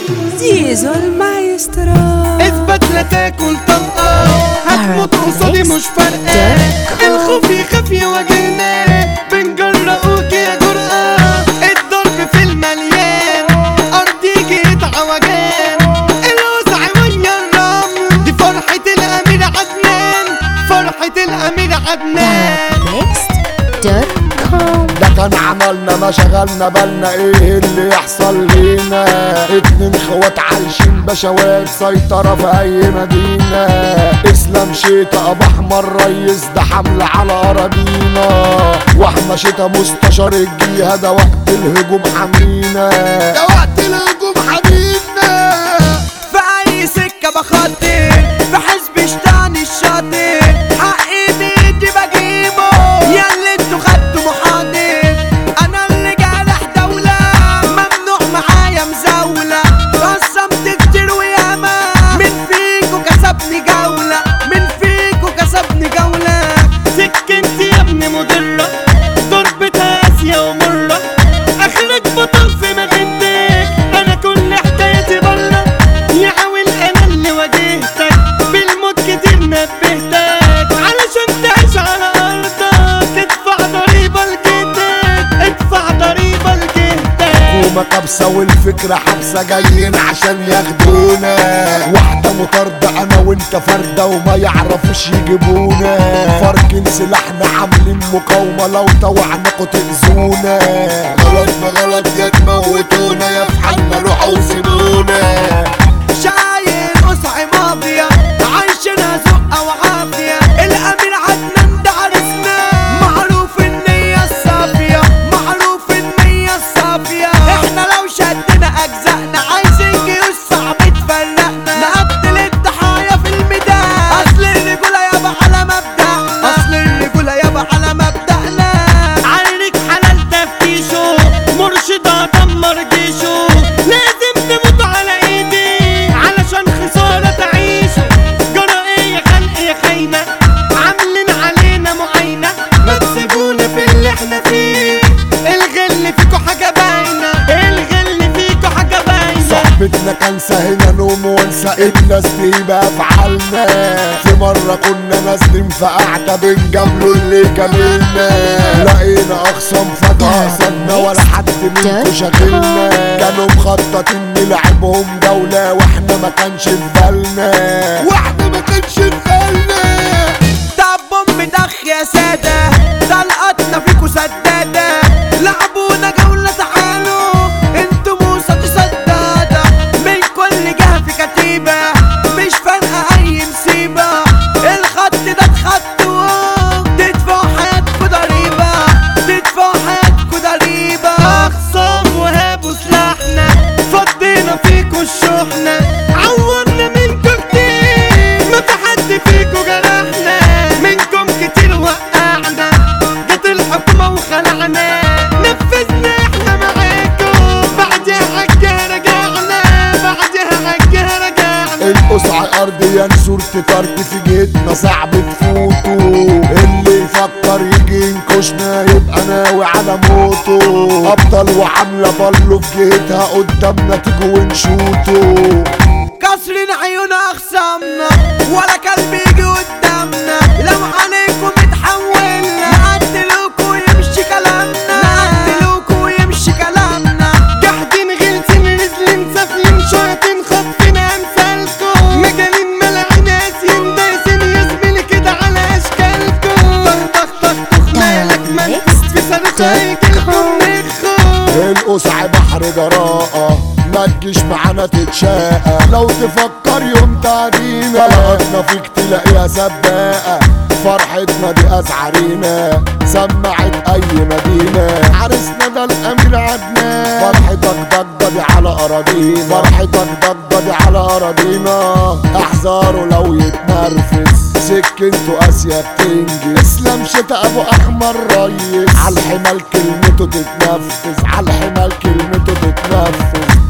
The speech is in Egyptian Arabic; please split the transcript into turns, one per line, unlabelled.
زيزو المايسترو
اثبت لا تاكل طلقة هتموت قصادي مش فارقة الخوف يخاف يواجهنا بنجرأوك يا جرأة الضرب في المليان أرضيك يتعوجان الوسع ويا الرمل دي فرحة الأمير عدنان فرحة الأمير عدنان
next.com
ده كان عملنا ما شغلنا بالنا ايه اللي يحصل لينا اتنين خوات عايشين بشوات سيطرة في اي مدينة اسلام شيتا ابو احمر ريس ده حملة على اراضينا واحمى شيتا مستشار الجيهة ده وقت الهجوم حمينا ده وقت الهجوم حمينا
في اي سكة بخطي في حزب شتاني الشاطئ حقي بيدي بجيبه يا اللي انتوا خدتوا محاضر انا اللي جارح دولة ممنوع معايا مزاولة قسمت كتير وياما من فيكوا كسبني جولة من فيكوا كسبني جولة سكنتي يا ابني مضرة ضربتها قاسية ومرة اخرك بطل في مغنتك انا كل حكايتي بره يا عاول انا اللي واجهتك بالموت كتير نبهتك علشان تعيش على ارضك ادفع ضريبة لجهتك ادفع ضريبة لجهتك
حكومة كبسة والفكرة حبسة جايين عشان ياخدونا واحدة مطاردة انا وانت فردة وما يعرفوش يجيبونا فاركين سلاحنا عاملين مقاومة لو طوعناكوا تأذونا غلط ما غلط يا تموتونا يا في حالنا روحوا وسيبونا
شايل قصعي مافيا عايشينها زقة وعافية الأمير عدنان ده عرسنا معروف النية الصافية معروف النية الصافية احنا لو شدنا أجزائنا عايزين جيوش صعب تفرقنا نقتل الضحايا في الميدان أصل الرجولة يابا على مبدأنا أصل الرجولة يابا على مبدأنا عينك حلال تفتيشه مرشد دمر جيشه لازم تموت على ايدي علشان خسارة تعيشوا جرى ايه يا خلق يا خاينة عاملين علينا معاينة ما تسيبونا في اللي احنا فيه الغل فيكوا حاجة باينة الغل فيكوا حاجة باينة
صاحبتنا كان سهنا نوم وانسى الناس دي بافعالنا في مرة كنا نازلين في قعدة بنجاملوا اللي جاملنا لقينا اخصام فجأة قصدنا ولا حد منكم شاغلنا كانوا مخططين نلعبهم جولة واحنا ما كانش في بالنا واحنا ما كانش في بالنا
طب بوم دخ يا سادة طلقتنا فيكوا سدادة لعبونا جولة تعالوا انتوا موسى دي سدادة من كل جهة في كتيبة مش فارقة أي مصيبة الخط ده اتخطوا تدفعوا حياتكوا ضريبة تدفعوا حياتكوا ضريبة أخصام وهابوا سلاحنا فضينا فيكوا الشحنة عورنا منكوا كتير ما في حد فيكوا جرحنا منكم كتير وقعنا جت الحكومة وخلعنا نفذنا احنا معاكم بعدها حاجة رجعنا بعدها حاجة رجعنا
القصع ارضيا صورة طرد في جهتنا صعب تفوتوا اللي يفكر يجي ينكشنا يبقى ناوي على موته ابطال وعاملة بالو في جهتها قدامنا تيجوا ونشوتوا
كسرين عيون اخصامنا ولا كلب يجي قدامنا لو عليكم اتحولنا نقتلوكوا ويمشي كلامنا نقتلوكوا ويمشي كلامنا جاحدين غلسين رزلين سافلين شياطين خاطفين امثالكم مجانين ملاعين قاسيين دايسين يا زميلي كده على اشكالكم طخ طخ طخ طخ مالك ما انتش في صاروخ هيجيلكم نخو
القصع بحر جراءة ما تجيش معانا تتشاقى لو تفكر يوم تعدينا طلعتنا فيك تلاقيها سباقة فرحتنا دي أسعارينا سمعت أي مدينة عرسنا ده الأمير عدنان فرحتك ضجة دي على أراضينا فرحتك ضجة دي على أراضينا احذروا لو يتنرفز سكنته قاسية بتنجز اسلام شتا أبو أحمر ريس عالحمال كلمته تتنفذ عالحمال كلمته تتنفذ